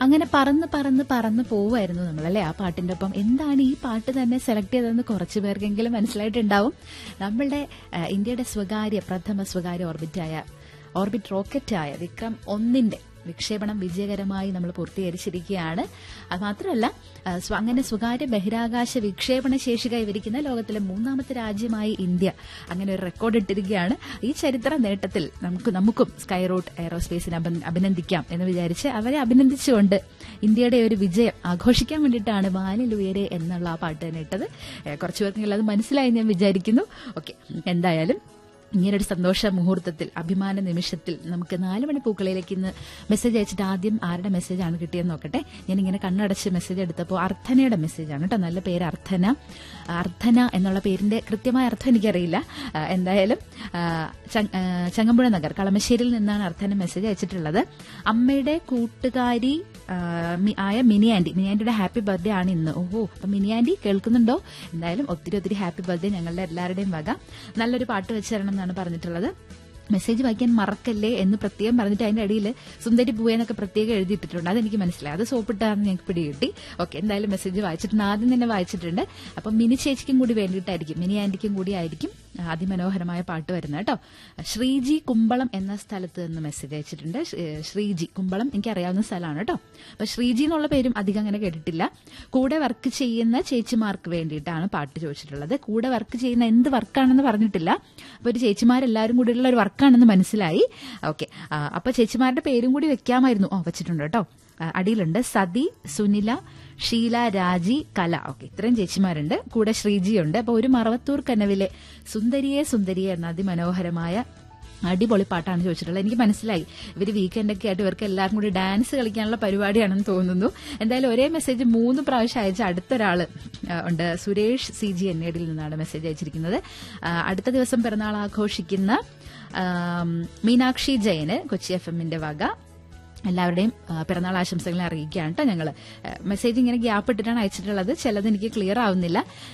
അങ്ങനെ പറന്ന് പറന്ന് പറന്ന് പോവായിരുന്നു നമ്മളല്ലേ ആ പാട്ടിന്റെ ഒപ്പം എന്താണ് ഈ പാട്ട് തന്നെ സെലക്ട് ചെയ്തതെന്ന് കുറച്ചു പേർക്കെങ്കിലും മനസ്സിലായിട്ടുണ്ടാവും നമ്മളുടെ ആ, ഇന്ത്യയുടെ സ്വകാര്യ പ്രഥമ സ്വകാര്യ ഓർബിറ്റായ ഓർബിറ്റ് റോക്കറ്റായ വിക്രം ഒന്നിന്റെ വിക്ഷേപണം വിജയകരമായി നമ്മൾ പൂർത്തീകരിച്ചിരിക്കുകയാണ് അത് മാത്രമല്ല ആ, സ്വ- അങ്ങനെ സ്വകാര്യ ബഹിരാകാശ വിക്ഷേപണ ശേഷി കൈവരിക്കുന്ന ലോകത്തിലെ മൂന്നാമത്തെ രാജ്യമായി ഇന്ത്യ അങ്ങനെ ഒരു റെക്കോർഡ് ഇട്ടിരിക്കുകയാണ് ഈ ചരിത്ര നേട്ടത്തിൽ നമുക്ക് നമുക്കും സ്കൈ റൂട്ട് എയറോസ്പേസിനെ അഭി- അഭിനന്ദിക്കാം എന്ന് വിചാരിച്ച് അവരെ അഭിനന്ദിച്ചുകൊണ്ട് ഇന്ത്യയുടെ ഒരു വിജയം ആഘോഷിക്കാൻ വേണ്ടിയിട്ടാണ് വാനിലുയരെ എന്നുള്ള ആ പാട്ട് തന്നെ ഇട്ടത് ഏ, കുറച്ചു പേർക്കെങ്കിലും അത് മനസ്സിലായി ഞാൻ വിചാരിക്കുന്നു ഓക്കെ എന്തായാലും ഇങ്ങനൊരു സന്തോഷ മുഹൂർത്തത്തിൽ അഭിമാന നിമിഷത്തിൽ നമുക്ക് നാല് മണി പൂക്കളിലേക്ക് ഇന്ന് മെസ്സേജ് അയച്ചിട്ട് ആദ്യം ആരുടെ മെസ്സേജാണ് കിട്ടിയെന്ന് നോക്കട്ടെ ഞാൻ ഇങ്ങനെ കണ്ണടച്ച് മെസ്സേജ് എടുത്തപ്പോൾ അർത്ഥനയുടെ മെസ്സേജാണ് കേട്ടോ നല്ല പേര് അർത്ഥന അർത്ഥന എന്നുള്ള പേരിന്റെ കൃത്യമായ അർത്ഥം എനിക്കറിയില്ല ആ, എന്തായാലും ആ, ച- ആ, ചങ്ങമ്പുഴ നഗർ കളമശ്ശേരിയിൽ നിന്നാണ് അർത്ഥന മെസ്സേജ് അയച്ചിട്ടുള്ളത് അമ്മയുടെ കൂട്ടുകാരി ആ, മി- ആയ മിനി ആന്റി മിനി ആന്റിയുടെ ഹാപ്പി ബർത്ത്ഡേ ആണ് ഇന്ന് ഓഹോ അപ്പൊ മിനി ആന്റി കേൾക്കുന്നുണ്ടോ എന്തായാലും ഒത്തിരി ഒത്തിരി ഹാപ്പി ബർത്ത്ഡേ ഞങ്ങളുടെ എല്ലാവരുടെയും വക നല്ലൊരു പാട്ട് വെച്ച് തരണം എന്നാണ് പറഞ്ഞിട്ടുള്ളത് മെസ്സേജ് വായിക്കാൻ മറക്കല്ലേ എന്ന് പ്രത്യേകം പറഞ്ഞിട്ട് അതിന്റെ അടിയിൽ സുന്ദരി പൂവെന്നൊക്കെ പ്രത്യേകം എഴുതിയിട്ടിട്ടുണ്ട് അതെനിക്ക് മനസ്സിലായി അത് സോപ്പിട്ടാണെന്ന് ഞങ്ങൾക്ക് പിടികിട്ടി ഓക്കെ എന്തായാലും മെസ്സേജ് വായിച്ചിട്ടുണ്ട് ആദ്യം തന്നെ വായിച്ചിട്ടുണ്ട് അപ്പം മിനി ചേച്ചിക്കും കൂടി വേണ്ടിയിട്ടായിരിക്കും മിനി ആന്റിക്കും കൂടി ആയിരിക്കും ആ, അതിമനോഹരമായ പാട്ട് വരുന്നത് കേട്ടോ ശ്രീജി കുമ്പളം എന്ന സ്ഥലത്ത് നിന്ന് മെസ്സേജ് അയച്ചിട്ടുണ്ട് ശ്രീ- ഏ, ശ്രീജി കുമ്പളം എനിക്ക് അറിയാവുന്ന സ്ഥലമാണ് കേട്ടോ അപ്പൊ ശ്രീജി എന്നുള്ള പേരും അധികം അങ്ങനെ കേട്ടിട്ടില്ല കൂടെ വർക്ക് ചെയ്യുന്ന ചേച്ചിമാർക്ക് വേണ്ടിയിട്ടാണ് പാട്ട് ചോദിച്ചിട്ടുള്ളത് കൂടെ വർക്ക് ചെയ്യുന്ന എന്ത് വർക്കാണെന്ന് പറഞ്ഞിട്ടില്ല അപ്പൊ ഒരു ചേച്ചിമാരെല്ലാവരും കൂടിയുള്ള ഒരു വർക്കാണെന്ന് മനസ്സിലായി ഓക്കെ അപ്പൊ ചേച്ചിമാരുടെ പേരും കൂടി വെക്കാമായിരുന്നു ഓ വെച്ചിട്ടുണ്ട് കേട്ടോ ആ, അടിയിലുണ്ട് സതി സുനില ഷീല രാജി കല ഓക്കെ ഇത്രയും ചേച്ചിമാരുണ്ട് കൂടെ ശ്രീജിയുണ്ട് അപ്പൊ ഒരു മറവത്തൂർ കനവിലെ സുന്ദരിയെ സുന്ദരിയെ എന്ന അതിമനോഹരമായ അടിപൊളി പാട്ടാണ് ചോദിച്ചിട്ടുള്ളത് എനിക്ക് മനസ്സിലായി ഇവർ വീക്കെൻഡൊക്കെ ആയിട്ട് ഇവർക്ക് എല്ലാവർക്കും കൂടി ഡാൻസ് കളിക്കാനുള്ള പരിപാടിയാണെന്ന് തോന്നുന്നു എന്തായാലും ഒരേ മെസ്സേജ് മൂന്ന് പ്രാവശ്യം അയച്ച അടുത്തൊരാള് ആ, ഉണ്ട് സുരേഷ് സി ജി എന്നേഡിൽ നിന്നാണ് മെസ്സേജ് അയച്ചിരിക്കുന്നത് ആ, അടുത്ത ദിവസം പിറന്നാൾ ആഘോഷിക്കുന്ന ആം, മീനാക്ഷി ജയന് കൊച്ചി എഫ് എമ്മിന്റെ വക എല്ലാവരുടെയും ആ, പിറന്നാൾ ആശംസകളെ അറിയിക്കുകയാണ് കേട്ടോ ഞങ്ങൾ മെസ്സേജ് ഇങ്ങനെ ഗ്യാപ്പ് ഇട്ടിട്ടാണ് അയച്ചിട്ടുള്ളത് ചിലത് എനിക്ക് ക്ലിയർ ആവുന്നില്ല